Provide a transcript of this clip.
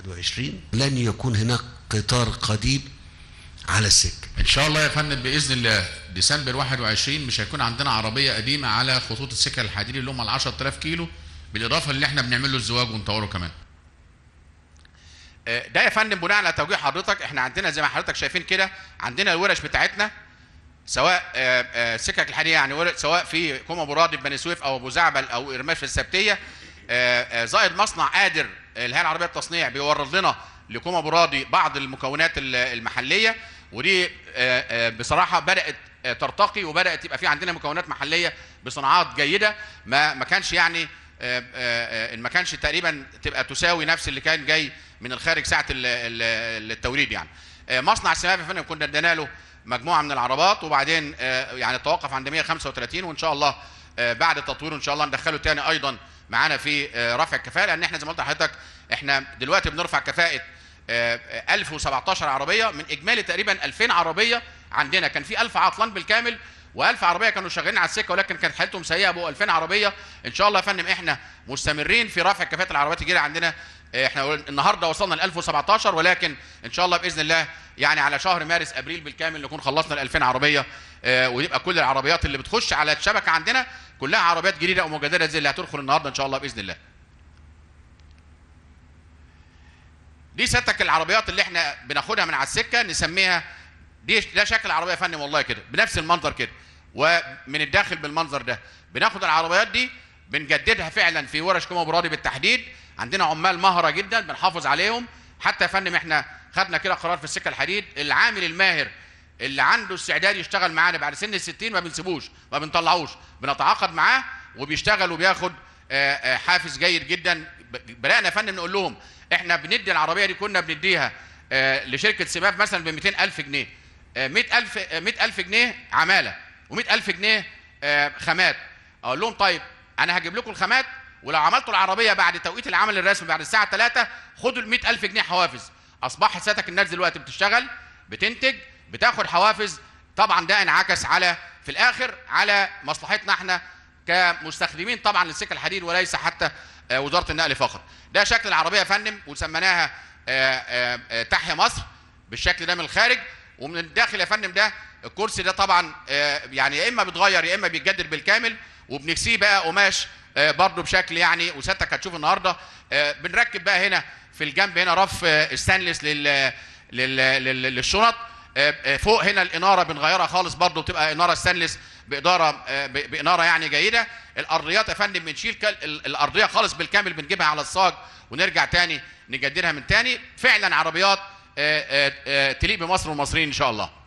21 لن يكون هناك قطار قديم على السكه ان شاء الله يا فندم باذن الله ديسمبر 21 مش هيكون عندنا عربيه قديمه على خطوط السكه الحديدي اللي هم ال 10000 كيلو بالاضافه اللي احنا بنعمل له الزواج ونطوره كمان آه، ده يا فندم بناء على توجيه حضرتك احنا عندنا زي ما حضرتك شايفين كده عندنا الورش بتاعتنا سواء آه، آه، سكك الحديد يعني ورش سواء في كوم ابو راضي بني سويف او ابو زعبل او ارماش في السبتيه آه، آه، زائد مصنع قادر الهيئه العربيه للتصنيع بيورد لنا لكوم ابو راضي بعض المكونات ال- المحليه ودي آه، آه، بصراحه بدات آه، ترتقي وبدات يبقى في عندنا مكونات محليه بصناعات جيده ما ما كانش يعني آه، آه، آه، ما كانش تقريبا تبقى تساوي نفس اللي كان جاي من الخارج ساعه ال- ال- التوريد يعني آه، مصنع السماء يا فندم كنا ادينا له مجموعه من العربات وبعدين آه، يعني توقف عند 135 وان شاء الله آه، بعد التطوير ان شاء الله ندخله تاني ايضا معانا في آه، رفع الكفاءه لان احنا زي ما قلت لحضرتك احنا دلوقتي بنرفع كفاءه آه، آه، 1017 عربيه من اجمالي تقريبا 2000 عربيه عندنا كان في 1000 عطلان بالكامل و1000 عربيه كانوا شغالين على السكه ولكن كانت حالتهم سيئه بقوا 2000 عربيه ان شاء الله يا فندم احنا مستمرين في رفع كفاءه العربيات الجديده عندنا آه، احنا قلنا- النهارده وصلنا ل 1017 ولكن ان شاء الله باذن الله يعني على شهر مارس ابريل بالكامل نكون خلصنا ال 2000 عربيه آه، ويبقى كل العربيات اللي بتخش على الشبكه عندنا كلها عربيات جديده او مجدده زي اللي هتدخل النهارده ان شاء الله باذن الله. دي سيادتك العربيات اللي احنا بناخدها من على السكه نسميها دي ده شكل العربيه يا فندم والله كده بنفس المنظر كده ومن الداخل بالمنظر ده بناخد العربيات دي بنجددها فعلا في ورش كوم ابو راضي بالتحديد عندنا عمال مهره جدا بنحافظ عليهم حتى يا فندم احنا خدنا كده قرار في السكه الحديد العامل الماهر اللي عنده استعداد يشتغل معانا بعد سن ال 60 ما بنسيبوش ما بنطلعوش بنتعاقد معاه وبيشتغل وبياخد آه، آه، حافز جيد جدا ب- بدانا يا فندم نقول لهم احنا بندي العربيه دي كنا بنديها آه، لشركه سباف مثلا ب 200000 جنيه آه، 100000 آه، 100000 جنيه عماله و100000 جنيه آه، خامات اقول لهم طيب انا هجيب لكم الخامات ولو عملتوا العربيه بعد توقيت العمل الرسمي بعد الساعه 3 خدوا ال 100000 جنيه حوافز اصبحت سيادتك الناس دلوقتي بتشتغل بتنتج بتاخد حوافز طبعا ده انعكس على في الاخر على مصلحتنا احنا كمستخدمين طبعا للسكه الحديد وليس حتى آه، وزاره النقل فقط ده شكل العربيه يا فندم وسميناها آه، آه، آه، تحيا مصر بالشكل ده من الخارج ومن الداخل يا فندم ده الكرسي ده طبعا آه، يعني يا اما بيتغير يا اما بيتجدد بالكامل وبنكسيه بقى قماش آه، برضه بشكل يعني وسيادتك هتشوف النهارده آه، بنركب بقى هنا في الجنب هنا رف آه، ستانلس لل لل- لل- للشنط آه، آه، فوق هنا الاناره بنغيرها خالص برضه بتبقى اناره ستانلس باداره آه، ب- باناره يعني جيده الارضيات يا فندم بنشيل كل- ال- الارضيه خالص بالكامل بنجيبها على الصاج ونرجع تاني نجددها من تاني فعلا عربيات آه، آه، آه، تليق بمصر والمصريين ان شاء الله